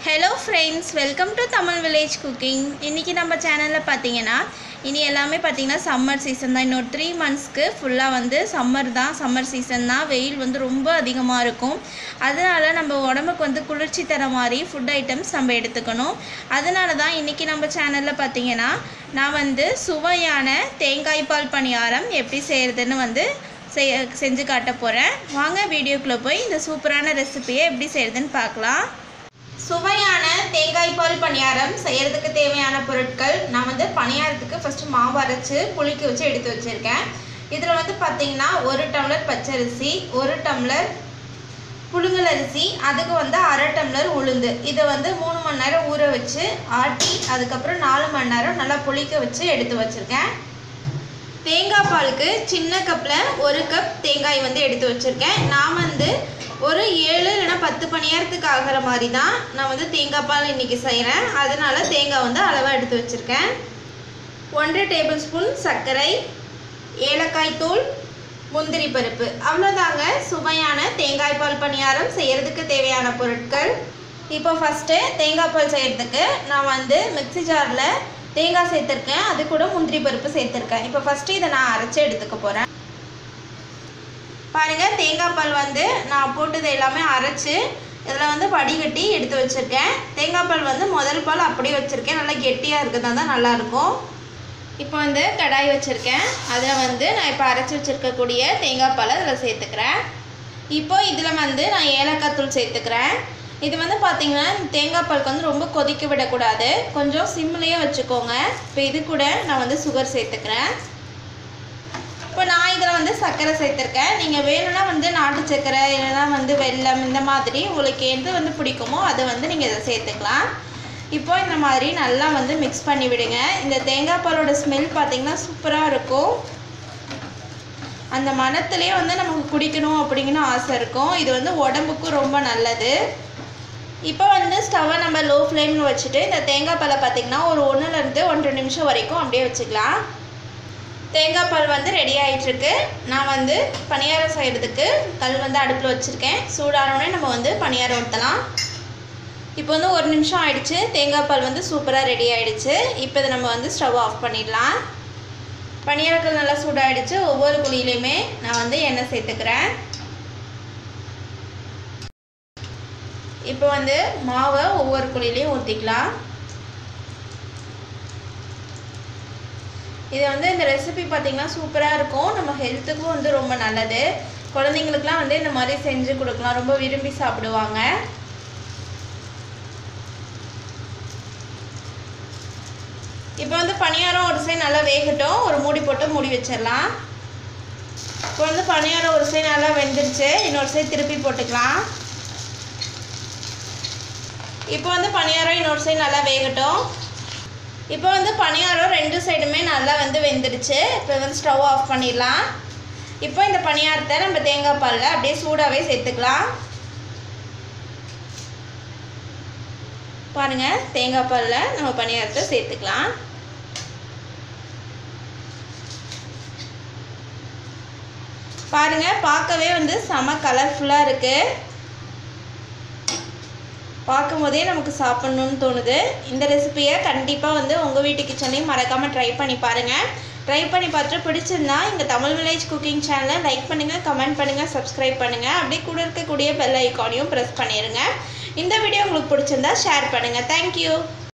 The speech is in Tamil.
hello friends welcome to Tamil village cooking இன்றைக்கி நம்ம சேனலில் பார்த்தீங்கன்னா இனி எல்லாமே பார்த்தீங்கன்னா சம்மர் சீசன் தான் இன்னொரு த்ரீ மந்த்ஸ்க்கு ஃபுல்லாக வந்து சம்மர் தான் சம்மர் சீசன் தான் வெயில் வந்து ரொம்ப அதிகமாக இருக்கும் அதனால நம்ம உடம்புக்கு வந்து குளிர்ச்சி தர மாதிரி ஃபுட் ஐட்டம்ஸ் நம்ம எடுத்துக்கணும் அதனால தான் இன்றைக்கி நம்ம சேனலில் பார்த்தீங்கன்னா நான் வந்து சுவையான தேங்காய் பால் பணியாரம் எப்படி செய்கிறதுன்னு வந்து செய் செஞ்சு காட்ட போகிறேன் வாங்க வீடியோக்குள்ளே போய் இந்த சூப்பரான ரெசிபியை எப்படி செய்கிறதுன்னு பார்க்கலாம் சுவையான தேங்காய் பால் பணியாரம் செய்யறதுக்கு தேவையான பொருட்கள் நான் வந்து பணியாரத்துக்கு ஃபஸ்ட்டு மாவு அரைச்சி புளிக்க வச்சு எடுத்து வச்சுருக்கேன் இதில் வந்து பார்த்தீங்கன்னா ஒரு டம்ளர் பச்சரிசி ஒரு டம்ளர் புழுங்கல் அரிசி அதுக்கு வந்து அரை டம்ளர் உளுந்து இதை வந்து மூணு மணி நேரம் ஊற வச்சு ஆட்டி அதுக்கப்புறம் நாலு மணி நேரம் நல்லா புளிக்க வச்சு எடுத்து வச்சுருக்கேன் தேங்காய் பாலுக்கு சின்ன கப்பில் ஒரு கப் தேங்காய் வந்து எடுத்து வச்சுருக்கேன் நான் வந்து ஒரு ஏழு இல்லைன்னா பத்து பணியாரத்துக்கு ஆகிற மாதிரி தான் நான் வந்து தேங்காய் பால் இன்றைக்கி செய்கிறேன் அதனால் தேங்காய் வந்து அளவாக எடுத்து வச்சுருக்கேன் ஒன்றரை டேபிள் ஸ்பூன் சர்க்கரை ஏலக்காய் தூள் முந்திரி பருப்பு அவ்வளோதாங்க சுவையான தேங்காய் பால் பணியாரம் செய்கிறதுக்கு தேவையான பொருட்கள் இப்போ ஃபஸ்ட்டு தேங்காய் பால் செய்கிறதுக்கு நான் வந்து மிக்ஸி ஜாரில் தேங்காய் சேர்த்துருக்கேன் அது கூட முந்திரி பருப்பு சேர்த்துருக்கேன் இப்போ ஃபஸ்ட்டு இதை நான் அரைச்சி எடுத்துக்க போகிறேன் பாருங்கள் தேங்காய் பால் வந்து நான் போட்டது எல்லாமே அரைச்சி இதில் வந்து வடிகட்டி எடுத்து வச்சுருக்கேன் தேங்காய் பால் வந்து முதல் பால் அப்படியே வச்சுருக்கேன் நல்லா கெட்டியாக இருக்கிறதா தான் நல்லாயிருக்கும் இப்போ வந்து கடாய் வச்சுருக்கேன் அதில் வந்து நான் இப்போ அரைச்சி வச்சுருக்கக்கூடிய தேங்காய் பாலை அதில் சேர்த்துக்கிறேன் இப்போ இதில் வந்து நான் ஏலக்காய் தூள் சேர்த்துக்கிறேன் இது வந்து பார்த்திங்கன்னா தேங்காய் பாலுக்கு வந்து ரொம்ப கொதிக்க விடக்கூடாது கொஞ்சம் சிம்லேயே வச்சுக்கோங்க இப்போ இது கூட நான் வந்து சுகர் சேர்த்துக்கிறேன் இப்போ நான் இதில் வந்து சர்க்கரை சேர்த்துருக்கேன் நீங்கள் வேணும்னா வந்து நாட்டு சர்க்கரை இல்லைனா வந்து வெல்லம் இந்த மாதிரி உங்களுக்கு எது வந்து பிடிக்குமோ அதை வந்து நீங்கள் இதை சேர்த்துக்கலாம் இப்போ இந்த மாதிரி நல்லா வந்து மிக்ஸ் பண்ணி விடுங்க இந்த தேங்காய் பாலோட ஸ்மெல் பார்த்திங்கன்னா சூப்பராக இருக்கும் அந்த மனத்துலேயே வந்து நமக்கு குடிக்கணும் அப்படிங்கன்னு ஆசை இருக்கும் இது வந்து உடம்புக்கும் ரொம்ப நல்லது இப்போ வந்து ஸ்டவ்வை நம்ம லோ ஃப்ளேம்னு வச்சுட்டு இந்த தேங்காய் பாலை பார்த்திங்கன்னா ஒரு ஒன்றுலேருந்து ஒன்றரை நிமிஷம் வரைக்கும் அப்படியே வச்சுக்கலாம் தேங்காய் பால் வந்து ரெடி ஆகிட்டுருக்கு நான் வந்து பணியாரம் செய்கிறதுக்கு கல் வந்து அடுப்பில் வச்சுருக்கேன் சூடானோடனே நம்ம வந்து பணியாரம் ஊற்றலாம் இப்போ வந்து ஒரு நிமிஷம் ஆயிடுச்சு தேங்காய் பால் வந்து சூப்பராக ரெடி ஆகிடுச்சு இப்போ இதை நம்ம வந்து ஸ்டவ் ஆஃப் பண்ணிடலாம் பணியாரக்கல் நல்லா சூடாகிடுச்சு ஒவ்வொரு குழியிலையுமே நான் வந்து எண்ணெய் சேர்த்துக்கிறேன் இப்போ வந்து மாவை ஒவ்வொரு குழியிலையும் ஊற்றிக்கலாம் இது வந்து இந்த ரெசிபி பார்த்திங்கன்னா சூப்பராக இருக்கும் நம்ம ஹெல்த்துக்கும் வந்து ரொம்ப நல்லது குழந்தைங்களுக்குலாம் வந்து இந்த மாதிரி செஞ்சு கொடுக்கலாம் ரொம்ப விரும்பி சாப்பிடுவாங்க இப்போ வந்து பணியாரம் ஒரு சைடு நல்லா வேகட்டும் ஒரு மூடி போட்டு மூடி வச்சிடலாம் இப்போ வந்து பணியாரம் ஒரு சைடு நல்லா வெந்துருச்சு இன்னொரு சைடு திருப்பி போட்டுக்கலாம் இப்போ வந்து பணியாரம் இன்னொரு சைடு நல்லா வேகட்டும் இப்போ வந்து பணியாரம் ரெண்டு சைடுமே நல்லா வந்து வெந்துடுச்சு இப்போ வந்து ஸ்டவ் ஆஃப் பண்ணிடலாம் இப்போ இந்த பணியாரத்தை நம்ம தேங்காய் பாலில் அப்படியே சூடாகவே சேர்த்துக்கலாம் பாருங்கள் தேங்காய் பாலில் நம்ம பணியாரத்தை சேர்த்துக்கலாம் பாருங்கள் பார்க்கவே வந்து செம கலர்ஃபுல்லாக இருக்குது பார்க்கும் போதே நமக்கு சாப்பிட்ணுன்னு தோணுது இந்த ரெசிப்பியை கண்டிப்பாக வந்து உங்கள் வீட்டு கிச்சன்லேயும் மறக்காமல் ட்ரை பண்ணி பாருங்கள் ட்ரை பண்ணி பார்த்துட்டு பிடிச்சிருந்தா எங்கள் தமிழ் வில்லேஜ் குக்கிங் சேனலை லைக் பண்ணுங்கள் கமெண்ட் பண்ணுங்கள் சப்ஸ்கிரைப் பண்ணுங்கள் அப்படியே கூட இருக்கக்கூடிய பெல் ஐக்கானையும் ப்ரெஸ் பண்ணிடுங்க இந்த வீடியோ உங்களுக்கு பிடிச்சிருந்தா ஷேர் பண்ணுங்கள் தேங்க்யூ